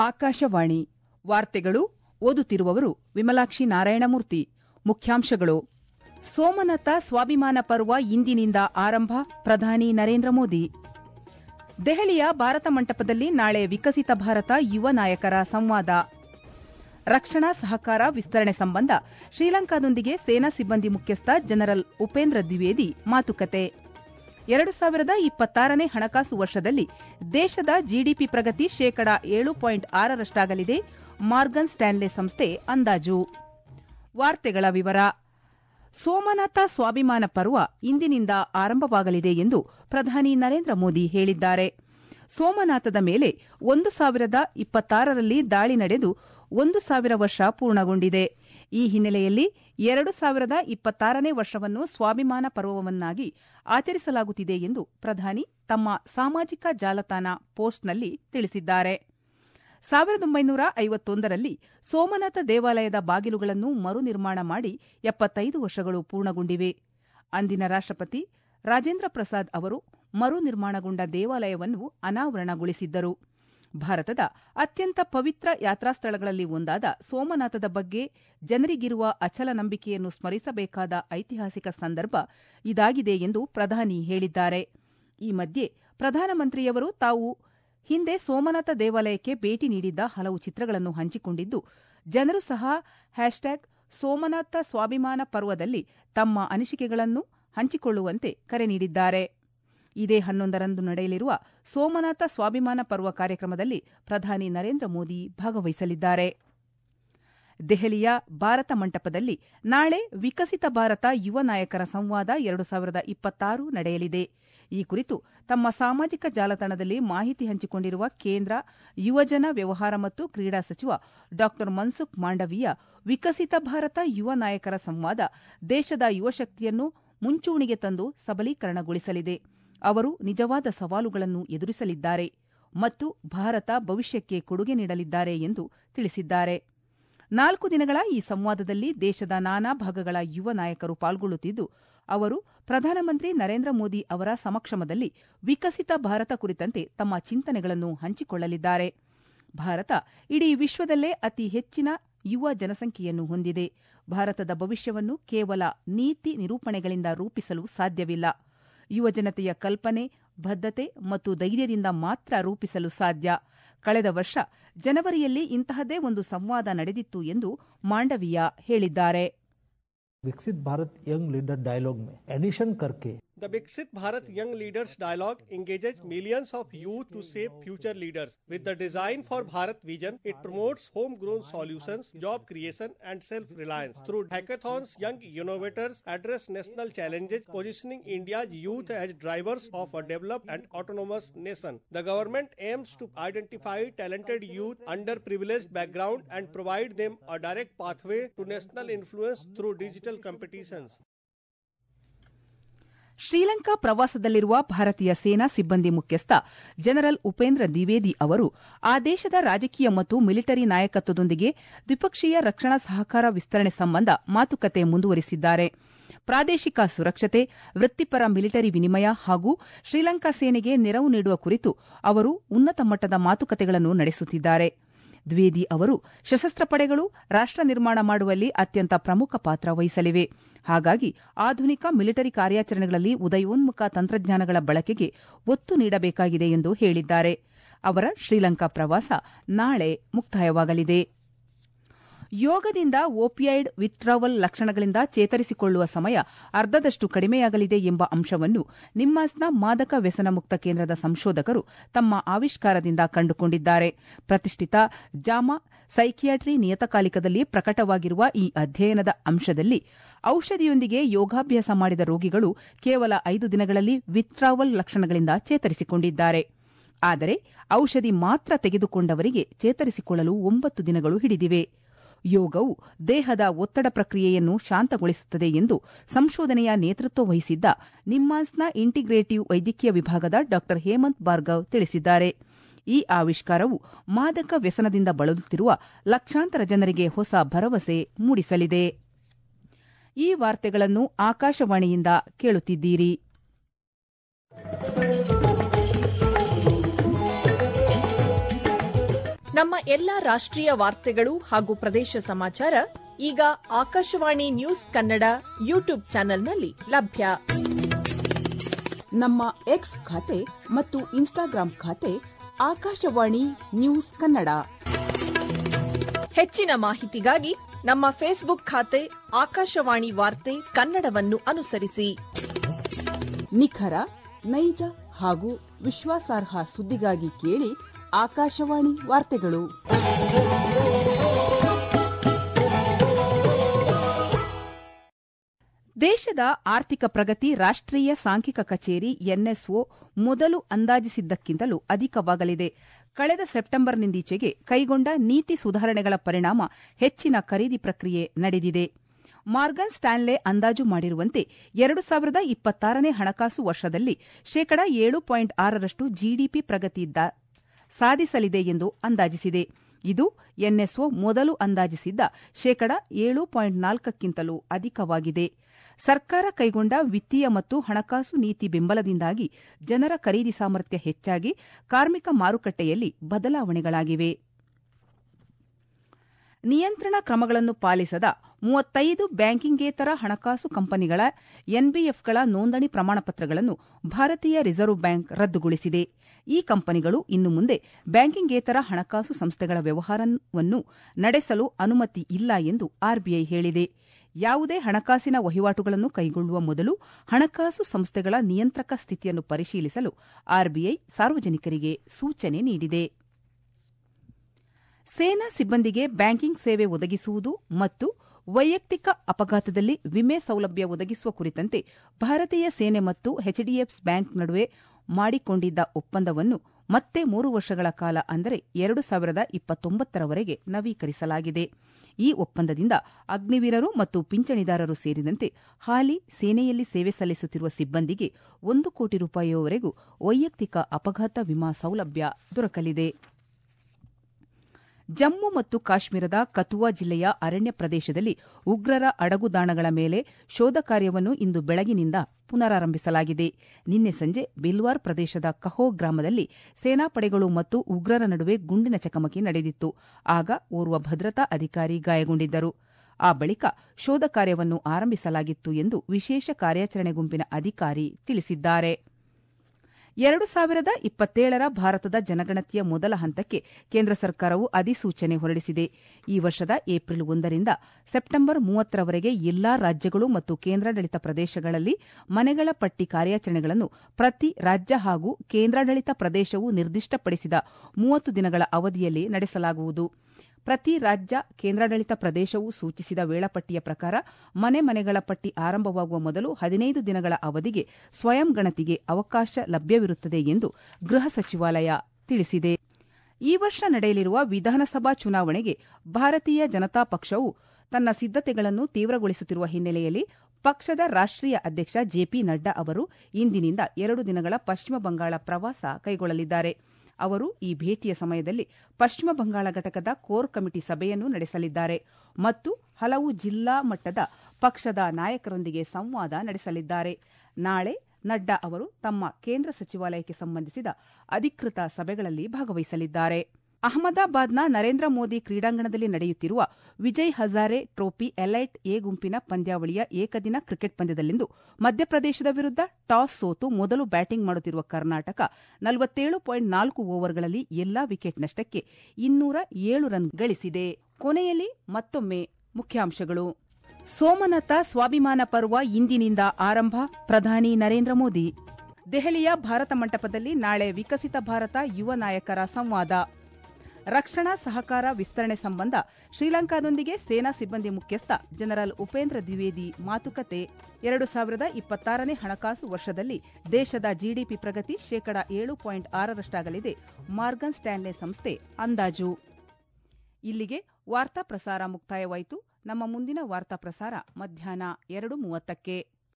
ಆಕಾಶವಾಣಿ ವಾರ್ತೆಗಳು ಓದುತ್ತಿರುವವರು ವಿಮಲಾಕ್ಷಿ ನಾರಾಯಣಮೂರ್ತಿ ಮುಖ್ಯಾಂಶಗಳು ಸೋಮನಾಥ ಸ್ವಾಭಿಮಾನ ಪರ್ವ ಇಂದಿನಿಂದ ಆರಂಭ ಪ್ರಧಾನಿ ನರೇಂದ್ರ ಮೋದಿ ದೆಹಲಿಯ ಭಾರತ ಮಂಟಪದಲ್ಲಿ ನಾಳೆ ವಿಕಸಿತ ಭಾರತ ಯುವ ನಾಯಕರ ಸಂವಾದ ರಕ್ಷಣಾ ಸಹಕಾರ ವಿಸ್ತರಣೆ ಸಂಬಂಧ ಶ್ರೀಲಂಕಾದೊಂದಿಗೆ ಸೇನಾ ಸಿಬ್ಬಂದಿ ಮುಖ್ಯಸ್ಥ ಜನರಲ್ ಉಪೇಂದ್ರ ದ್ವಿವೇದಿ ಮಾತುಕತೆ ಎರಡು ಸಾವಿರದ ಇಪ್ಪತ್ತಾರನೇ ಹಣಕಾಸು ವರ್ಷದಲ್ಲಿ ದೇಶದ ಜಿಡಿಪಿ ಪ್ರಗತಿ ಶೇಕಡ ಏಳು ಪಾಯಿಂಟ್ ಆರರಷ್ಟಾಗಲಿದೆ ಮಾರ್ಗನ್ ಸ್ಟ್ಯಾನ್ಲೆ ಸಂಸ್ಥೆ ಅಂದಾಜು ವಾರ್ತೆಗಳ ವಿವರ ಸೋಮನಾಥ ಸ್ವಾಭಿಮಾನ ಪರ್ವ ಇಂದಿನಿಂದ ಆರಂಭವಾಗಲಿದೆ ಎಂದು ಪ್ರಧಾನಿ ನರೇಂದ್ರ ಮೋದಿ ಹೇಳಿದ್ದಾರೆ ಸೋಮನಾಥದ ಮೇಲೆ ಒಂದು ಸಾವಿರದ ಇಪ್ಪತ್ತಾರರಲ್ಲಿ ದಾಳಿ ನಡೆದು ಒಂದು ಸಾವಿರ ವರ್ಷ ಪೂರ್ಣಗೊಂಡಿದೆ ಈ ಹಿನ್ನೆಲೆಯಲ್ಲಿ ಎರಡು ಸಾವಿರದ ಇಪ್ಪತ್ತಾರನೇ ವರ್ಷವನ್ನು ಸ್ವಾಭಿಮಾನ ಪರ್ವವನ್ನಾಗಿ ಆಚರಿಸಲಾಗುತ್ತಿದೆ ಎಂದು ಪ್ರಧಾನಿ ತಮ್ಮ ಸಾಮಾಜಿಕ ಜಾಲತಾಣ ಪೋಸ್ಟ್ನಲ್ಲಿ ತಿಳಿಸಿದ್ದಾರೆ ಸಾವಿರದ ಒಂಬೈನೂರ ಐವತ್ತೊಂದರಲ್ಲಿ ಸೋಮನಾಥ ದೇವಾಲಯದ ಬಾಗಿಲುಗಳನ್ನು ಮರು ನಿರ್ಮಾಣ ಮಾಡಿ ಎಪ್ಪತ್ತೈದು ವರ್ಷಗಳು ಪೂರ್ಣಗೊಂಡಿವೆ ಅಂದಿನ ರಾಷ್ಟ್ರಪತಿ ರಾಜೇಂದ್ರ ಪ್ರಸಾದ್ ಅವರು ಮರು ನಿರ್ಮಾಣಗೊಂಡ ದೇವಾಲಯವನ್ನು ಅನಾವರಣಗೊಳಿಸಿದ್ದರು ಭಾರತದ ಅತ್ಯಂತ ಪವಿತ್ರ ಯಾತ್ರಾಸ್ಥಳಗಳಲ್ಲಿ ಒಂದಾದ ಸೋಮನಾಥದ ಬಗ್ಗೆ ಜನರಿಗಿರುವ ಅಚಲ ನಂಬಿಕೆಯನ್ನು ಸ್ಮರಿಸಬೇಕಾದ ಐತಿಹಾಸಿಕ ಸಂದರ್ಭ ಇದಾಗಿದೆ ಎಂದು ಪ್ರಧಾನಿ ಹೇಳಿದ್ದಾರೆ ಈ ಮಧ್ಯೆ ಪ್ರಧಾನಮಂತ್ರಿಯವರು ತಾವು ಹಿಂದೆ ಸೋಮನಾಥ ದೇವಾಲಯಕ್ಕೆ ಭೇಟಿ ನೀಡಿದ್ದ ಹಲವು ಚಿತ್ರಗಳನ್ನು ಹಂಚಿಕೊಂಡಿದ್ದು ಜನರು ಸಹ ಹ್ಯಾಶ್ಟ್ಯಾಗ್ ಸೋಮನಾಥ ಸ್ವಾಭಿಮಾನ ಪರ್ವದಲ್ಲಿ ತಮ್ಮ ಅನಿಸಿಕೆಗಳನ್ನು ಹಂಚಿಕೊಳ್ಳುವಂತೆ ಕರೆ ನೀಡಿದ್ದಾರೆ ಇದೇ ಹನ್ನೊಂದರಂದು ನಡೆಯಲಿರುವ ಸೋಮನಾಥ ಸ್ವಾಭಿಮಾನ ಪರ್ವ ಕಾರ್ಯಕ್ರಮದಲ್ಲಿ ಪ್ರಧಾನಿ ನರೇಂದ್ರ ಮೋದಿ ಭಾಗವಹಿಸಲಿದ್ದಾರೆ ದೆಹಲಿಯ ಭಾರತ ಮಂಟಪದಲ್ಲಿ ನಾಳೆ ವಿಕಸಿತ ಭಾರತ ಯುವ ನಾಯಕರ ಸಂವಾದ ಎರಡು ಸಾವಿರದ ಇಪ್ಪತ್ತಾರು ನಡೆಯಲಿದೆ ಈ ಕುರಿತು ತಮ್ಮ ಸಾಮಾಜಿಕ ಜಾಲತಾಣದಲ್ಲಿ ಮಾಹಿತಿ ಹಂಚಿಕೊಂಡಿರುವ ಕೇಂದ್ರ ಯುವಜನ ವ್ಯವಹಾರ ಮತ್ತು ಕ್ರೀಡಾ ಸಚಿವ ಡಾ ಮನ್ಸುಖ್ ಮಾಂಡವೀಯ ವಿಕಸಿತ ಭಾರತ ಯುವ ನಾಯಕರ ಸಂವಾದ ದೇಶದ ಯುವಶಕ್ತಿಯನ್ನು ಮುಂಚೂಣಿಗೆ ತಂದು ಸಬಲೀಕರಣಗೊಳಿಸಲಿದೆ ಅವರು ನಿಜವಾದ ಸವಾಲುಗಳನ್ನು ಎದುರಿಸಲಿದ್ದಾರೆ ಮತ್ತು ಭಾರತ ಭವಿಷ್ಯಕ್ಕೆ ಕೊಡುಗೆ ನೀಡಲಿದ್ದಾರೆ ಎಂದು ತಿಳಿಸಿದ್ದಾರೆ ನಾಲ್ಕು ದಿನಗಳ ಈ ಸಂವಾದದಲ್ಲಿ ದೇಶದ ನಾನಾ ಭಾಗಗಳ ಯುವ ನಾಯಕರು ಪಾಲ್ಗೊಳ್ಳುತ್ತಿದ್ದು ಅವರು ಪ್ರಧಾನಮಂತ್ರಿ ನರೇಂದ್ರ ಮೋದಿ ಅವರ ಸಮಕ್ಷಮದಲ್ಲಿ ವಿಕಸಿತ ಭಾರತ ಕುರಿತಂತೆ ತಮ್ಮ ಚಿಂತನೆಗಳನ್ನು ಹಂಚಿಕೊಳ್ಳಲಿದ್ದಾರೆ ಭಾರತ ಇಡೀ ವಿಶ್ವದಲ್ಲೇ ಅತಿ ಹೆಚ್ಚಿನ ಯುವ ಜನಸಂಖ್ಯೆಯನ್ನು ಹೊಂದಿದೆ ಭಾರತದ ಭವಿಷ್ಯವನ್ನು ಕೇವಲ ನೀತಿ ನಿರೂಪಣೆಗಳಿಂದ ರೂಪಿಸಲು ಸಾಧ್ಯವಿಲ್ಲ ಯುವಜನತೆಯ ಕಲ್ಪನೆ ಬದ್ಧತೆ ಮತ್ತು ಧೈರ್ಯದಿಂದ ಮಾತ್ರ ರೂಪಿಸಲು ಸಾಧ್ಯ ಕಳೆದ ವರ್ಷ ಜನವರಿಯಲ್ಲಿ ಇಂತಹದೇ ಒಂದು ಸಂವಾದ ನಡೆದಿತ್ತು ಎಂದು ಮಾಂಡವೀಯ ಹೇಳಿದ್ದಾರೆ Viksit Bharat young leader dialogue में एडिशन करके The Viksit Bharat Young Leaders Dialogue engages millions of youth to shape future leaders. With the Design for Bharat vision, it promotes homegrown solutions, job creation, and self reliance. Through hackathons, young innovators address national challenges, positioning India's youth as drivers of a developed and autonomous nation. The government aims to identify talented youth, underprivileged background, and provide them a direct pathway to national influence through digital competitions. Sri Lanka ಪ್ರವಾಸದಲ್ಲಿರುವ ಭಾರತೀಯ ಸೇನಾ ಸಿಬ್ಬಂದಿ ಮುಖ್ಯಸ್ಥ general Upendra Dwivedi ಅವರು ಆ ದೇಶದ ರಾಜಕೀಯ ಮತ್ತು ಮಿಲಿಟರಿ ನಾಯಕತ್ವದೊಂದಿಗೆ ದ್ವಿಪಕ್ಷೀಯ ರಕ್ಷಣಾ ಸಹಕಾರ ವಿಸ್ತರಣೆ ಸಂಬಂಧ ಮಾತುಕತೆ ಮುಂದುವರಿಸಿದ್ದಾರೆ ಪ್ರಾದೇಶಿಕ ಸುರಕ್ಷತೆ ವೃತ್ತಿಪರ ಮಿಲಿಟರಿ ವಿನಿಮಯ ಹಾಗೂ ಶ್ರೀಲಂಕಾ ಸೇನೆಗೆ ನೆರವು ನೀಡುವ ಕುರಿತು ಅವರು ಉನ್ನತ ಮಟ್ಟದ ಮಾತುಕತೆಗಳನ್ನು ನಡೆಸುತ್ತಿದ್ದಾರೆ ದ್ವೇದಿ ಅವರು ಸಶಸ್ತ್ರ ಪಡೆಗಳು ರಾಷ್ಟ ನಿರ್ಮಾಣ ಮಾಡುವಲ್ಲಿ ಅತ್ಯಂತ ಪ್ರಮುಖ ಪಾತ್ರ ವಹಿಸಲಿವೆ ಹಾಗಾಗಿ ಆಧುನಿಕ ಮಿಲಿಟರಿ ಕಾರ್ಯಾಚರಣೆಗಳಲ್ಲಿ ಉದಯೋನ್ಮುಖ ತಂತ್ರಜ್ಞಾನಗಳ ಬಳಕೆಗೆ ಒತ್ತು ನೀಡಬೇಕಾಗಿದೆ ಎಂದು ಹೇಳಿದ್ದಾರೆ ಅವರ ಶ್ರೀಲಂಕಾ ಪ್ರವಾಸ ನಾಳೆ ಮುಕ್ತಾಯವಾಗಲಿದೆ ಯೋಗದಿಂದ ಓಪಿಯೈಡ್ ವಿತ್ಡ್ರಾವಲ್ ಲಕ್ಷಣಗಳಿಂದ ಚೇತರಿಸಿಕೊಳ್ಳುವ ಸಮಯ ಅರ್ಧದಷ್ಟು ಕಡಿಮೆಯಾಗಲಿದೆ ಎಂಬ ಅಂಶವನ್ನು ನಿಮ್ಮಾನ್ಸ್ನ ಮಾದಕ ವ್ಯಸನ ಮುಕ್ತ ಕೇಂದ್ರದ ಸಂಶೋಧಕರು ತಮ್ಮ ಆವಿಷ್ಕಾರದಿಂದ ಕಂಡುಕೊಂಡಿದ್ದಾರೆ ಪ್ರತಿಷ್ಠಿತ ಜಾಮಾ ಸೈಕಿಯಾಟ್ರಿ ನಿಯತಕಾಲಿಕದಲ್ಲಿ ಪ್ರಕಟವಾಗಿರುವ ಈ ಅಧ್ಯಯನದ ಅಂಶದಲ್ಲಿ ಔಷಧಿಯೊಂದಿಗೆ ಯೋಗಾಭ್ಯಾಸ ಮಾಡಿದ ರೋಗಿಗಳು ಕೇವಲ ಐದು ದಿನಗಳಲ್ಲಿ ವಿತ್ಡ್ರಾವಲ್ ಲಕ್ಷಣಗಳಿಂದ ಚೇತರಿಸಿಕೊಂಡಿದ್ದಾರೆ ಆದರೆ ಔಷಧಿ ಮಾತ್ರ ತೆಗೆದುಕೊಂಡವರಿಗೆ ಚೇತರಿಸಿಕೊಳ್ಳಲು ಒಂಬತ್ತು ದಿನಗಳು ಹಿಡಿದಿವೆ ಯೋಗವು ದೇಹದ ಒತ್ತಡ ಪ್ರಕ್ರಿಯೆಯನ್ನು ಶಾಂತಗೊಳಿಸುತ್ತದೆ ಎಂದು ಸಂಶೋಧನೆಯ ನೇತೃತ್ವ ವಹಿಸಿದ್ದ ನಿಮ್ಮಾನ್ಸ್ನ ಇಂಟಿಗ್ರೇಟಿವ್ ವೈದ್ಯಕೀಯ ವಿಭಾಗದ ಡಾ ಹೇಮಂತ್ ಭಾರ್ಗವ್ ತಿಳಿಸಿದ್ದಾರೆ ಈ ಆವಿಷ್ಕಾರವು ಮಾದಕ ವ್ಯಸನದಿಂದ ಬಳಲುತ್ತಿರುವ ಲಕ್ಷಾಂತರ ಜನರಿಗೆ ಹೊಸ ಭರವಸೆ ಮೂಡಿಸಲಿದೆ ಈ ವಾರ್ತೆಗಳನ್ನು ಆಕಾಶವಾಣಿಯಿಂದ ಕೇಳುತ್ತಿದ್ದೀರಿ ನಮ್ಮ ಎಲ್ಲಾ ರಾಷ್ಟ್ರೀಯ ವಾರ್ತೆಗಳು ಹಾಗೂ ಪ್ರದೇಶ ಸಮಾಚಾರ ಈಗ ಆಕಾಶವಾಣಿ ನ್ಯೂಸ್ ಕನ್ನಡ ಯೂಟ್ಯೂಬ್ ಚಾನೆಲ್ನಲ್ಲಿ ಲಭ್ಯ ನಮ್ಮ ಎಕ್ಸ್ ಖಾತೆ ಮತ್ತು ಇನ್ಸ್ಟಾಗ್ರಾಂ ಖಾತೆ ಆಕಾಶವಾಣಿ ನ್ಯೂಸ್ ಕನ್ನಡ ಹೆಚ್ಚಿನ ಮಾಹಿತಿಗಾಗಿ ನಮ್ಮ ಫೇಸ್ಬುಕ್ ಖಾತೆ ಆಕಾಶವಾಣಿ ವಾರ್ತೆ ಕನ್ನಡವನ್ನು ಅನುಸರಿಸಿ ನಿಖರ ನೈಜ ಹಾಗೂ ವಿಶ್ವಾಸಾರ್ಹ ಸುದ್ದಿಗಾಗಿ ಕೇಳಿ ಆಕಾಶವಾಣಿ ವಾರ್ತೆಗಳು ದೇಶದ ಆರ್ಥಿಕ ಪ್ರಗತಿ ರಾಷ್ಟ್ರೀಯ ಸಾಂಖ್ಯಿಕ ಕಚೇರಿ ಎನ್ಎಸ್ಒ ಮೊದಲು ಅಂದಾಜಿಸಿದ್ದಕ್ಕಿಂತಲೂ ಅಧಿಕವಾಗಲಿದೆ ಕಳೆದ ಸೆಪ್ಟೆಂಬರ್ನಿಂದೀಚೆಗೆ ಕೈಗೊಂಡ ನೀತಿ ಸುಧಾರಣೆಗಳ ಪರಿಣಾಮ ಹೆಚ್ಚಿನ ಖರೀದಿ ಪ್ರಕ್ರಿಯೆ ನಡೆದಿದೆ ಮಾರ್ಗನ್ ಸ್ಟ್ಯಾನ್ಲೆ ಅಂದಾಜು ಮಾಡಿರುವಂತೆ ಎರಡು ಸಾವಿರದ ಇಪ್ಪತ್ತಾರನೇ ಹಣಕಾಸು ವರ್ಷದಲ್ಲಿ ಶೇಕಡ ಏಳು ಪಾಯಿಂಟ್ ಆರರಷ್ಟು ಜಿಡಿಪಿ ಪ್ರಗತಿ ಸಾಧಿಸಲಿದೆ ಎಂದು ಅಂದಾಜಿಸಿದೆ ಇದು ಎನ್ಎಸ್ಒ ಮೊದಲು ಅಂದಾಜಿಸಿದ್ದ ಶೇಕಡ ಏಳು ಪಾಯಿಂಟ್ ನಾಲ್ಕಕ್ಕಿಂತಲೂ ಅಧಿಕವಾಗಿದೆ ಸರ್ಕಾರ ಕೈಗೊಂಡ ವಿತ್ತೀಯ ಮತ್ತು ಹಣಕಾಸು ನೀತಿ ಬೆಂಬಲದಿಂದಾಗಿ ಜನರ ಖರೀದಿ ಸಾಮರ್ಥ್ಯ ಹೆಚ್ಚಾಗಿ ಕಾರ್ಮಿಕ ಮಾರುಕಟ್ಟೆಯಲ್ಲಿ ಬದಲಾವಣೆಗಳಾಗಿವೆ ನಿಯಂತ್ರಣ ಕ್ರಮಗಳನ್ನು ಪಾಲಿಸದ ಮೂವತ್ತೈದು ಬ್ಯಾಂಕಿಂಗೇತರ ಹಣಕಾಸು ಕಂಪನಿಗಳ ಎನ್ಬಿಎಫ್ಗಳ ನೋಂದಣಿ ಪ್ರಮಾಣಪತ್ರಗಳನ್ನು ಭಾರತೀಯ ರಿಸರ್ವ್ ಬ್ಯಾಂಕ್ ರದ್ದುಗೊಳಿಸಿದೆ ಈ ಕಂಪನಿಗಳು ಇನ್ನು ಮುಂದೆ ಬ್ಯಾಂಕಿಂಗೇತರ ಹಣಕಾಸು ಸಂಸ್ಥೆಗಳ ವ್ಯವಹಾರವನ್ನು ನಡೆಸಲು ಅನುಮತಿ ಇಲ್ಲ ಎಂದು ಆರ್ಬಿಐ ಹೇಳಿದೆ ಯಾವುದೇ ಹಣಕಾಸಿನ ವಹಿವಾಟುಗಳನ್ನು ಕೈಗೊಳ್ಳುವ ಮೊದಲು ಹಣಕಾಸು ಸಂಸ್ಥೆಗಳ ನಿಯಂತ್ರಕ ಸ್ಥಿತಿಯನ್ನು ಪರಿಶೀಲಿಸಲು ಆರ್ಬಿಐ ಸಾರ್ವಜನಿಕರಿಗೆ ಸೂಚನೆ ನೀಡಿದೆ ಸೇನಾ ಸಿಬ್ಬಂದಿಗೆ ಬ್ಯಾಂಕಿಂಗ್ ಸೇವೆ ಒದಗಿಸುವುದು ಮತ್ತು ವೈಯಕ್ತಿಕ ಅಪಘಾತದಲ್ಲಿ ವಿಮೆ ಸೌಲಭ್ಯ ಒದಗಿಸುವ ಕುರಿತಂತೆ ಭಾರತೀಯ ಸೇನೆ ಮತ್ತು ಎಚ್ಡಿಎಫ್ಸಿ ಬ್ಯಾಂಕ್ ನಡುವೆ ಮಾಡಿಕೊಂಡಿದ್ದ ಒಪ್ಪಂದವನ್ನು ಮತ್ತೆ ಮೂರು ವರ್ಷಗಳ ಕಾಲ ಅಂದರೆ ಎರಡು ಸಾವಿರದ ಇಪ್ಪತ್ತೊಂಬತ್ತರವರೆಗೆ ನವೀಕರಿಸಲಾಗಿದೆ ಈ ಒಪ್ಪಂದದಿಂದ ಅಗ್ನಿವೀರರು ಮತ್ತು ಪಿಂಚಣಿದಾರರು ಸೇರಿದಂತೆ ಹಾಲಿ ಸೇನೆಯಲ್ಲಿ ಸೇವೆ ಸಲ್ಲಿಸುತ್ತಿರುವ ಸಿಬ್ಬಂದಿಗೆ ಒಂದು ಕೋಟಿ ರೂಪಾಯಿಯವರೆಗೂ ವೈಯಕ್ತಿಕ ಅಪಘಾತ ವಿಮಾ ಸೌಲಭ್ಯ ದೊರಕಲಿದೆ ಜಮ್ಮು ಮತ್ತು ಕಾಶ್ಮೀರದ ಕಥುವಾ ಜಿಲ್ಲೆಯ ಅರಣ್ಯ ಪ್ರದೇಶದಲ್ಲಿ ಉಗ್ರರ ಅಡಗುದಾಣಗಳ ಮೇಲೆ ಶೋಧ ಕಾರ್ಯವನ್ನು ಇಂದು ಬೆಳಗಿನಿಂದ ಪುನರಾರಂಭಿಸಲಾಗಿದೆ ನಿನ್ನೆ ಸಂಜೆ ಬಿಲ್ವಾರ್ ಪ್ರದೇಶದ ಕಹೋ ಗ್ರಾಮದಲ್ಲಿ ಸೇನಾಪಡೆಗಳು ಮತ್ತು ಉಗ್ರರ ನಡುವೆ ಗುಂಡಿನ ಚಕಮಕಿ ನಡೆದಿತ್ತು ಆಗ ಓರ್ವ ಭದ್ರತಾ ಅಧಿಕಾರಿ ಗಾಯಗೊಂಡಿದ್ದರು ಆ ಬಳಿಕ ಶೋಧ ಕಾರ್ಯವನ್ನು ಆರಂಭಿಸಲಾಗಿತ್ತು ಎಂದು ವಿಶೇಷ ಕಾರ್ಯಾಚರಣೆ ಗುಂಪಿನ ಅಧಿಕಾರಿ ತಿಳಿಸಿದ್ದಾರೆ ಎರಡು ಸಾವಿರದ ಇಪ್ಪತ್ತೇಳರ ಭಾರತದ ಜನಗಣತಿಯ ಮೊದಲ ಹಂತಕ್ಕೆ ಕೇಂದ್ರ ಸರ್ಕಾರವು ಅಧಿಸೂಚನೆ ಹೊರಡಿಸಿದೆ ಈ ವರ್ಷದ ಏಪ್ರಿಲ್ ಒಂದರಿಂದ ಸೆಪ್ಟೆಂಬರ್ ಮೂವತ್ತರವರೆಗೆ ಎಲ್ಲಾ ರಾಜ್ಯಗಳು ಮತ್ತು ಕೇಂದ್ರಾಡಳಿತ ಪ್ರದೇಶಗಳಲ್ಲಿ ಮನೆಗಳ ಪಟ್ಟಿ ಕಾರ್ಯಾಚರಣೆಗಳನ್ನು ಪ್ರತಿ ರಾಜ್ಯ ಹಾಗೂ ಕೇಂದ್ರಾಡಳಿತ ಪ್ರದೇಶವು ನಿರ್ದಿಷ್ಟಪಡಿಸಿದ ಮೂವತ್ತು ದಿನಗಳ ಅವಧಿಯಲ್ಲಿ ನಡೆಸಲಾಗುವುದು ಪ್ರತಿ ರಾಜ್ಯ ಕೇಂದ್ರಾಡಳಿತ ಪ್ರದೇಶವು ಸೂಚಿಸಿದ ವೇಳಾಪಟ್ಟಿಯ ಪ್ರಕಾರ ಮನೆ ಮನೆಗಳ ಪಟ್ಟಿ ಆರಂಭವಾಗುವ ಮೊದಲು ಹದಿನೈದು ದಿನಗಳ ಅವಧಿಗೆ ಸ್ವಯಂ ಗಣತಿಗೆ ಅವಕಾಶ ಲಭ್ಯವಿರುತ್ತದೆ ಎಂದು ಗೃಹ ಸಚಿವಾಲಯ ತಿಳಿಸಿದೆ ಈ ವರ್ಷ ನಡೆಯಲಿರುವ ವಿಧಾನಸಭಾ ಚುನಾವಣೆಗೆ ಭಾರತೀಯ ಜನತಾ ಪಕ್ಷವು ತನ್ನ ಸಿದ್ದತೆಗಳನ್ನು ತೀವ್ರಗೊಳಿಸುತ್ತಿರುವ ಹಿನ್ನೆಲೆಯಲ್ಲಿ ಪಕ್ಷದ ರಾಷ್ಟ್ರೀಯ ಅಧ್ಯಕ್ಷ ಜೆಪಿ ನಡ್ಡಾ ಅವರು ಇಂದಿನಿಂದ ಎರಡು ದಿನಗಳ ಪಶ್ಚಿಮ ಬಂಗಾಳ ಪ್ರವಾಸ ಕೈಗೊಳ್ಳಲಿದ್ದಾರೆ ಅವರು ಈ ಭೇಟಿಯ ಸಮಯದಲ್ಲಿ ಪಶ್ಚಿಮ ಬಂಗಾಳ ಘಟಕದ ಕೋರ್ ಕಮಿಟಿ ಸಭೆಯನ್ನು ನಡೆಸಲಿದ್ದಾರೆ ಮತ್ತು ಹಲವು ಜಿಲ್ಲಾ ಮಟ್ಟದ ಪಕ್ಷದ ನಾಯಕರೊಂದಿಗೆ ಸಂವಾದ ನಡೆಸಲಿದ್ದಾರೆ ನಾಳೆ ನಡ್ಡಾ ಅವರು ತಮ್ಮ ಕೇಂದ್ರ ಸಚಿವಾಲಯಕ್ಕೆ ಸಂಬಂಧಿಸಿದ ಅಧಿಕೃತ ಸಭೆಗಳಲ್ಲಿ ಭಾಗವಹಿಸಲಿದ್ದಾರೆ ಅಹಮದಾಬಾದ್ನ ನರೇಂದ್ರ ಮೋದಿ ಕ್ರೀಡಾಂಗಣದಲ್ಲಿ ನಡೆಯುತ್ತಿರುವ Vijay Hazare trophy elite A ಗುಂಪಿನ ಪಂದ್ಯಾವಳಿಯ ಏಕದಿನ ಕ್ರಿಕೆಟ್ ಪಂದ್ಯದಲ್ಲಿಂದು ಮಧ್ಯಪ್ರದೇಶದ ವಿರುದ್ಧ ಟಾಸ್ ಸೋತು ಮೊದಲು ಬ್ಯಾಟಿಂಗ್ ಮಾಡುತ್ತಿರುವ ಕರ್ನಾಟಕ ನಲವತ್ತೇಳು ಪಾಯಿಂಟ್ ನಾಲ್ಕು ಓವರ್ಗಳಲ್ಲಿ ಎಲ್ಲಾ ವಿಕೆಟ್ ನಷ್ಟಕ್ಕೆ ಇನ್ನೂರ ಏಳು ರನ್ ಗಳಿಸಿದೆ ಕೊನೆಯಲ್ಲಿ ಮತ್ತೊಮ್ಮೆ ಮುಖ್ಯಾಂಶಗಳು ಸೋಮನಾಥ ಸ್ವಾಭಿಮಾನ ಪರ್ವ ಇಂದಿನಿಂದ ಆರಂಭ ಪ್ರಧಾನಿ ನರೇಂದ್ರ ಮೋದಿ ದೆಹಲಿಯ ಭಾರತ ಮಂಟಪದಲ್ಲಿ ನಾಳೆ ವಿಕಸಿತ ಭಾರತ ಯುವ ನಾಯಕರ ಸಂವಾದ ರಕ್ಷಣಾ ಸಹಕಾರ ವಿಸ್ತರಣೆ ಸಂಬಂಧ ಶ್ರೀಲಂಕಾದೊಂದಿಗೆ ಸೇನಾ ಸಿಬ್ಬಂದಿ ಮುಖ್ಯಸ್ಥ ಜನರಲ್ ಉಪೇಂದ್ರ ದ್ವಿವೇದಿ ಮಾತುಕತೆ ಎರಡು ಸಾವಿರದ ಇಪ್ಪತ್ತಾರನೇ ಹಣಕಾಸು ವರ್ಷದಲ್ಲಿ ದೇಶದ ಜಿಡಿಪಿ ಪ್ರಗತಿ ಶೇಕಡ ಏಳು ಪಾಯಿಂಟ್ ಆರರಷ್ಟಾಗಲಿದೆ ಮಾರ್ಗನ್ ಸ್ಟ್ಯಾನ್ಲೆ ಸಂಸ್ಥೆ ಅಂದಾಜು ಇಲ್ಲಿಗೆ ವಾರ್ತಾ ಪ್ರಸಾರ ಮುಕ್ತಾಯವಾಯಿತು ನಮ್ಮ ಮುಂದಿನ ವಾರ್ತಾ ಪ್ರಸಾರ ಮಧ್ಯಾಹ್ನ ಎರಡು ಮೂವತ್ತಕ್ಕೆ